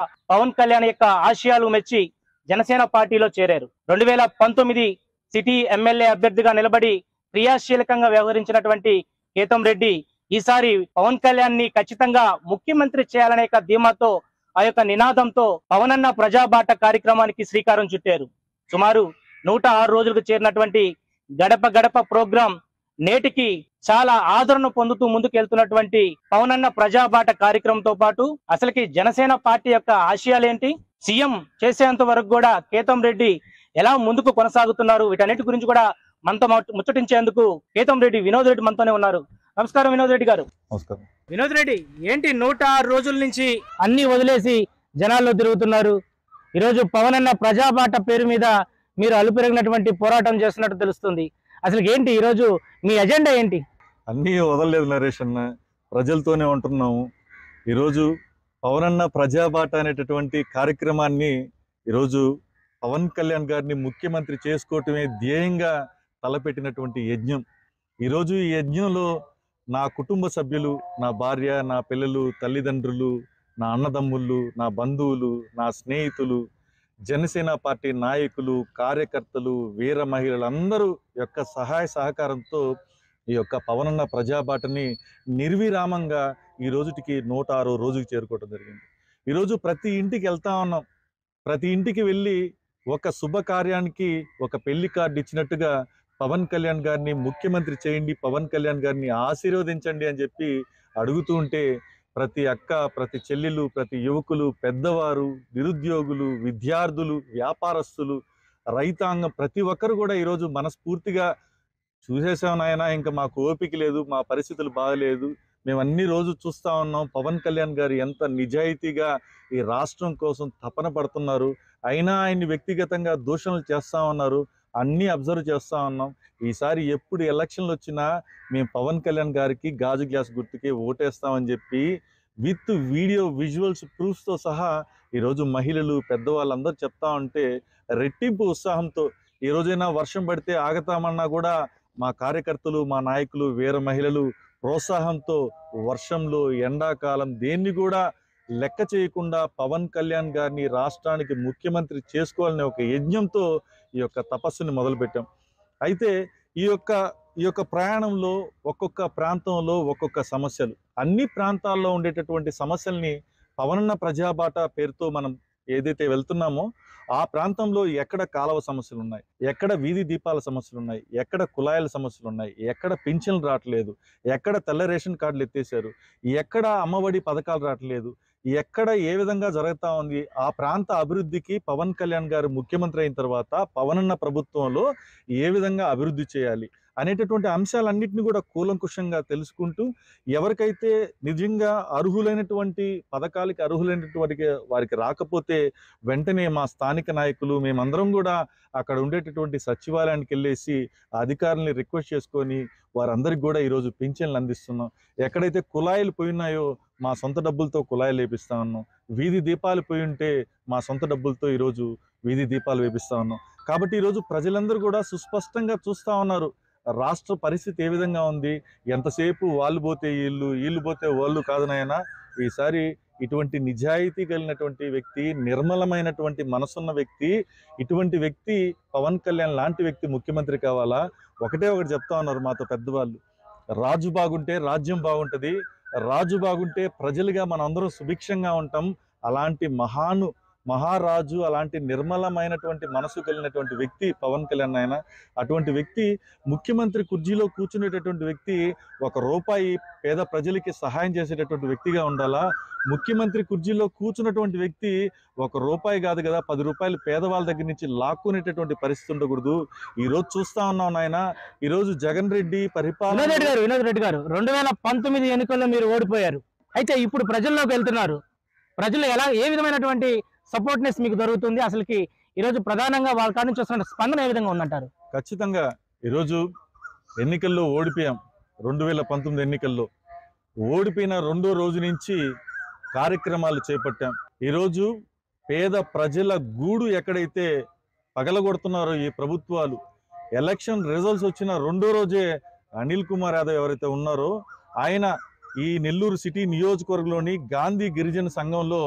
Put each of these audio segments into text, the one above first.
పవన్ కళ్యాణ్ యొక్క ఆశయాలు మెచ్చి జనసేన పార్టీలో చేరారు రెండు వేల పంతొమ్మిది సిటీ ఎమ్మెల్యే అభ్యర్థిగా నిలబడి క్రియాశీలకంగా వ్యవహరించినటువంటి కేతం రెడ్డి ఈసారి పవన్ కళ్యాణ్ ని ఖచ్చితంగా ముఖ్యమంత్రి చేయాలనే యొక్క ధీమాతో ఆ యొక్క నినాదంతో పవన్ అన్న ప్రజాబాట కార్యక్రమానికి శ్రీకారం చుట్టారు సుమారు నూట ఆరు రోజులకు చేరినటువంటి గడప గడప ప్రోగ్రాం నేటికి చాలా ఆదరణ పొందుతూ ముందుకు వెళ్తున్నటువంటి పవన్ అన్న ప్రజాబాట కార్యక్రమంతో పాటు అసలుకి జనసేన పార్టీ యొక్క ఆశయాలేంటి సీఎం చేసేంత వరకు కూడా కేతం రెడ్డి ఎలా ముందుకు కొనసాగుతున్నారు వీటన్నిటి గురించి కూడా మనతో మాట్- ముచ్చటించేందుకు కేతం రెడ్డి వినోద్ రెడ్డి మనతోనే ఉన్నారు నమస్కారం వినోద్ రెడ్డి గారు నమస్కారం వినోద్ రెడ్డి ఏంటి నూట ఆరు రోజుల నుంచి అన్ని వదిలేసి జనాల్లో తిరుగుతున్నారు ఈరోజు పవన్ అన్న ప్రజాబాట పేరు మీద మీరు అలుపెరిగినటువంటి పోరాటం చేస్తున్నట్టు తెలుస్తుంది అసలు ఏంటి ఈరోజు మీ ఎజెండా ఏంటి అన్నీ వదలలేదు నరేష్ అన్న ప్రజలతోనే ఉంటున్నాము ఈరోజు పవనన్న ప్రజాబాట అనేటటువంటి కార్యక్రమాన్ని ఈరోజు పవన్ కళ్యాణ్ గారిని ముఖ్యమంత్రి చేసుకోవటమే ధ్యేయంగా తలపెట్టినటువంటి యజ్ఞం ఈరోజు ఈ యజ్ఞంలో నా కుటుంబ సభ్యులు నా భార్య నా పిల్లలు తల్లిదండ్రులు నా అన్నదమ్ముళ్ళు నా బంధువులు నా స్నేహితులు జనసేన పార్టీ నాయకులు కార్యకర్తలు వీర మహిళలు అందరూ యొక్క సహాయ సహకారంతో ఈ యొక్క పవనన్న ప్రజాబాటని నిర్విరామంగా ఈ రోజుటికి నూట ఆరో రోజుకి చేరుకోవడం జరిగింది ఈరోజు ప్రతి ఇంటికి వెళ్తా ఉన్నాం ప్రతి ఇంటికి వెళ్ళి ఒక శుభకార్యానికి ఒక పెళ్లి కార్డు ఇచ్చినట్టుగా పవన్ కళ్యాణ్ గారిని ముఖ్యమంత్రి చేయండి పవన్ కళ్యాణ్ గారిని ఆశీర్వదించండి అని చెప్పి అడుగుతూ ఉంటే ప్రతి అక్క ప్రతి చెల్లెలు ప్రతి యువకులు పెద్దవారు నిరుద్యోగులు విద్యార్థులు వ్యాపారస్తులు రైతాంగం ప్రతి ఒక్కరు కూడా ఈరోజు మనస్ఫూర్తిగా చూసేసాం నాయన ఇంకా మాకు ఓపిక లేదు మా పరిస్థితులు బాగలేదు మేము అన్ని రోజు చూస్తా ఉన్నాం పవన్ కళ్యాణ్ గారు ఎంత నిజాయితీగా ఈ రాష్ట్రం కోసం తపన పడుతున్నారు అయినా ఆయన్ని వ్యక్తిగతంగా దూషణలు చేస్తా ఉన్నారు అన్నీ అబ్జర్వ్ చేస్తా ఉన్నాం ఈసారి ఎప్పుడు ఎలక్షన్లు వచ్చినా మేము పవన్ కళ్యాణ్ గారికి గాజు గ్లాస్ గుర్తుకి ఓటేస్తామని చెప్పి విత్ వీడియో విజువల్స్ ప్రూఫ్స్తో సహా ఈరోజు మహిళలు పెద్దవాళ్ళందరూ చెప్తా ఉంటే రెట్టింపు ఉత్సాహంతో ఈ రోజైనా వర్షం పడితే ఆగతామన్నా కూడా మా కార్యకర్తలు మా నాయకులు వీర మహిళలు ప్రోత్సాహంతో వర్షంలో ఎండాకాలం దేన్ని కూడా లెక్క చేయకుండా పవన్ కళ్యాణ్ గారిని రాష్ట్రానికి ముఖ్యమంత్రి చేసుకోవాలనే ఒక యజ్ఞంతో ఈ యొక్క తపస్సుని మొదలుపెట్టాం అయితే ఈ యొక్క ఈ యొక్క ప్రయాణంలో ఒక్కొక్క ప్రాంతంలో ఒక్కొక్క సమస్యలు అన్ని ప్రాంతాల్లో ఉండేటటువంటి సమస్యల్ని పవనన్న ప్రజాబాట పేరుతో మనం ఏదైతే వెళ్తున్నామో ఆ ప్రాంతంలో ఎక్కడ కాలువ సమస్యలు ఉన్నాయి ఎక్కడ వీధి దీపాల సమస్యలు ఉన్నాయి ఎక్కడ కుళాయిల సమస్యలు ఉన్నాయి ఎక్కడ పింఛన్లు రావట్లేదు ఎక్కడ తెల్ల రేషన్ కార్డులు ఎత్తేసారు ఎక్కడ అమ్మఒడి పథకాలు రావట్లేదు ఎక్కడ ఏ విధంగా జరుగుతా ఉంది ఆ ప్రాంత అభివృద్ధికి పవన్ కళ్యాణ్ గారు ముఖ్యమంత్రి అయిన తర్వాత పవనన్న ప్రభుత్వంలో ఏ విధంగా అభివృద్ధి చేయాలి అనేటటువంటి అంశాలన్నింటినీ కూడా కూలంకుషంగా తెలుసుకుంటూ ఎవరికైతే నిజంగా అర్హులైనటువంటి పథకాలకి అర్హులైనటువంటి వారికి రాకపోతే వెంటనే మా స్థానిక నాయకులు మేమందరం కూడా అక్కడ ఉండేటటువంటి సచివాలయానికి వెళ్ళేసి ఆ అధికారుల్ని రిక్వెస్ట్ చేసుకొని వారందరికి కూడా ఈరోజు పింఛన్లు అందిస్తున్నాం ఎక్కడైతే కుళాయిలు పోయినాయో మా సొంత డబ్బులతో కుళాయిలు వేపిస్తా ఉన్నాం వీధి దీపాలు పోయి ఉంటే మా సొంత డబ్బులతో ఈరోజు వీధి దీపాలు వేపిస్తా ఉన్నాం కాబట్టి ఈరోజు ప్రజలందరూ కూడా సుస్పష్టంగా చూస్తా ఉన్నారు రాష్ట్ర పరిస్థితి ఏ విధంగా ఉంది ఎంతసేపు వాళ్ళు పోతే వీళ్ళు వీళ్ళు పోతే వాళ్ళు కాదు నాయనా ఈసారి ఇటువంటి నిజాయితీ కలిగినటువంటి వ్యక్తి నిర్మలమైనటువంటి మనసున్న వ్యక్తి ఇటువంటి వ్యక్తి పవన్ కళ్యాణ్ లాంటి వ్యక్తి ముఖ్యమంత్రి కావాలా ఒకటే ఒకటి చెప్తా ఉన్నారు మాతో పెద్దవాళ్ళు రాజు బాగుంటే రాజ్యం బాగుంటది రాజు బాగుంటే ప్రజలుగా మనందరం సుభిక్షంగా ఉంటాం అలాంటి మహాను మహారాజు అలాంటి నిర్మలమైనటువంటి మనసు కలిగినటువంటి వ్యక్తి పవన్ కళ్యాణ్ ఆయన అటువంటి వ్యక్తి ముఖ్యమంత్రి కుర్చీలో కూర్చునేటటువంటి వ్యక్తి ఒక రూపాయి పేద ప్రజలకి సహాయం చేసేటటువంటి వ్యక్తిగా ఉండాలా ముఖ్యమంత్రి కుర్చీలో కూర్చున్నటువంటి వ్యక్తి ఒక రూపాయి కాదు కదా పది రూపాయలు పేదవాళ్ళ దగ్గర నుంచి లాక్కునేటటువంటి పరిస్థితి ఉండకూడదు ఈ రోజు చూస్తా ఉన్నాం నాయన ఈ రోజు జగన్ రెడ్డి వినోద్ పరిపాలన రెడ్డి గారు వినోద్ రెడ్డి గారు రెండు వేల పంతొమ్మిది ఎన్నికల్లో మీరు ఓడిపోయారు అయితే ఇప్పుడు ప్రజల్లోకి వెళ్తున్నారు ప్రజలు ఎలా ఏ విధమైనటువంటి సపోర్ట్నెస్ మీకు దొరుకుతుంది అసలుకి ఈరోజు ప్రధానంగా వాళ్ళ కాడ నుంచి వస్తున్న స్పందన ఏ విధంగా ఉందంటారు ఖచ్చితంగా ఈరోజు ఎన్నికల్లో ఓడిపోయాం రెండు వేల పంతొమ్మిది ఎన్నికల్లో ఓడిపోయిన రెండో రోజు నుంచి కార్యక్రమాలు చేపట్టాం ఈరోజు పేద ప్రజల గూడు ఎక్కడైతే పగలగొడుతున్నారో ఈ ప్రభుత్వాలు ఎలక్షన్ రిజల్ట్స్ వచ్చిన రెండో రోజే అనిల్ కుమార్ యాదవ్ ఎవరైతే ఉన్నారో ఆయన ఈ నెల్లూరు సిటీ నియోజకవర్గంలోని గాంధీ గిరిజన సంఘంలో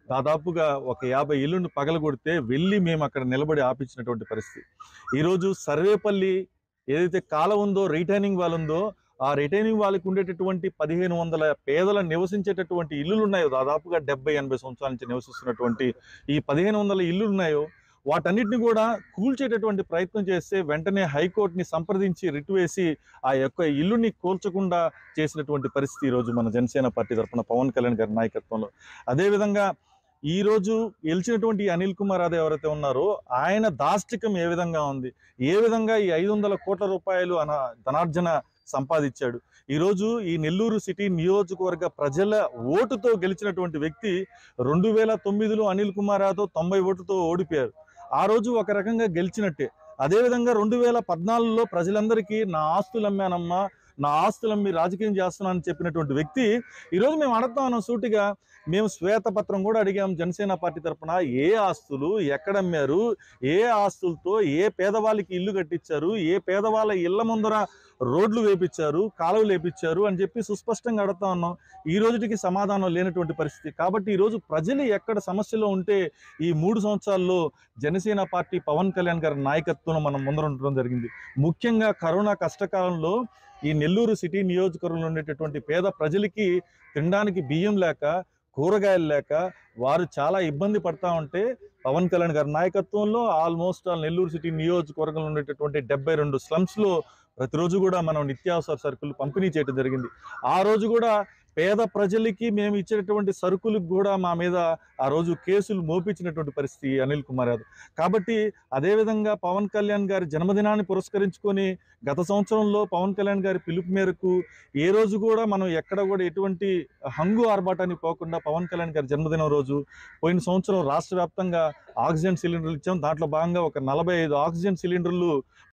దాదాపుగా ఒక యాభై ఇల్లును పగలగొడితే వెళ్ళి మేము అక్కడ నిలబడి ఆపించినటువంటి పరిస్థితి ఈరోజు సర్వేపల్లి ఏదైతే కాలం ఉందో రిటైనింగ్ వాల్ ఉందో ఆ రిటైనింగ్ వాళ్ళకి ఉండేటటువంటి పదిహేను వందల పేదల నివసించేటటువంటి ఇల్లులు ఉన్నాయో దాదాపుగా డెబ్బై ఎనభై సంవత్సరాల నుంచి నివసిస్తున్నటువంటి ఈ పదిహేను వందల ఇల్లులు ఉన్నాయో వాటన్నిటిని కూడా కూల్చేటటువంటి ప్రయత్నం చేస్తే వెంటనే హైకోర్టుని సంప్రదించి రిట్ వేసి ఆ యొక్క ఇల్లుని కూల్చకుండా చేసినటువంటి పరిస్థితి ఈరోజు మన జనసేన పార్టీ తరఫున పవన్ కళ్యాణ్ గారి నాయకత్వంలో అదేవిధంగా ఈ రోజు గెలిచినటువంటి ఈ అనిల్ కుమార్ యాదవ్ ఎవరైతే ఉన్నారో ఆయన దాష్టికం ఏ విధంగా ఉంది ఏ విధంగా ఈ ఐదు వందల కోట్ల రూపాయలు అన ధనార్జన సంపాదించాడు ఈరోజు ఈ నెల్లూరు సిటీ నియోజకవర్గ ప్రజల ఓటుతో గెలిచినటువంటి వ్యక్తి రెండు వేల తొమ్మిదిలో అనిల్ కుమార్ యాదవ్ తొంభై ఓటుతో ఓడిపోయారు ఆ రోజు ఒక రకంగా గెలిచినట్టే అదేవిధంగా రెండు వేల పద్నాలుగులో ప్రజలందరికీ నా ఆస్తులు అమ్మానమ్మా నా ఆస్తులు అమ్మి రాజకీయం చేస్తున్నానని చెప్పినటువంటి వ్యక్తి ఈరోజు మేము అడుగుతా ఉన్నాం సూటిగా మేము శ్వేతపత్రం కూడా అడిగాం జనసేన పార్టీ తరపున ఏ ఆస్తులు ఎక్కడ అమ్మారు ఏ ఆస్తులతో ఏ పేదవాళ్ళకి ఇల్లు కట్టించారు ఏ పేదవాళ్ళ ఇళ్ల ముందర రోడ్లు వేపించారు కాలువలు వేపించారు అని చెప్పి సుస్పష్టంగా అడుగుతా ఉన్నాం ఈ రోజుకి సమాధానం లేనటువంటి పరిస్థితి కాబట్టి ఈరోజు ప్రజలు ఎక్కడ సమస్యలో ఉంటే ఈ మూడు సంవత్సరాల్లో జనసేన పార్టీ పవన్ కళ్యాణ్ గారి నాయకత్వం మనం ముందర ఉండడం జరిగింది ముఖ్యంగా కరోనా కష్టకాలంలో ఈ నెల్లూరు సిటీ నియోజకవర్గంలో ఉండేటటువంటి పేద ప్రజలకి తినడానికి బియ్యం లేక కూరగాయలు లేక వారు చాలా ఇబ్బంది పడతా ఉంటే పవన్ కళ్యాణ్ గారి నాయకత్వంలో ఆల్మోస్ట్ ఆల్ నెల్లూరు సిటీ నియోజకవర్గంలో ఉండేటటువంటి డెబ్బై రెండు స్లమ్స్లో ప్రతిరోజు కూడా మనం నిత్యావసర సరుకులు పంపిణీ చేయడం జరిగింది ఆ రోజు కూడా పేద ప్రజలకి మేము ఇచ్చేటటువంటి సరుకులకు కూడా మా మీద ఆ రోజు కేసులు మోపించినటువంటి పరిస్థితి అనిల్ కుమార్ యాదవ్ కాబట్టి అదేవిధంగా పవన్ కళ్యాణ్ గారి జన్మదినాన్ని పురస్కరించుకొని గత సంవత్సరంలో పవన్ కళ్యాణ్ గారి పిలుపు మేరకు ఏ రోజు కూడా మనం ఎక్కడ కూడా ఎటువంటి హంగు ఆర్భాటానికి పోకుండా పవన్ కళ్యాణ్ గారి జన్మదినం రోజు పోయిన సంవత్సరం రాష్ట్ర వ్యాప్తంగా ఆక్సిజన్ సిలిండర్లు ఇచ్చాం దాంట్లో భాగంగా ఒక నలభై ఐదు ఆక్సిజన్ సిలిండర్లు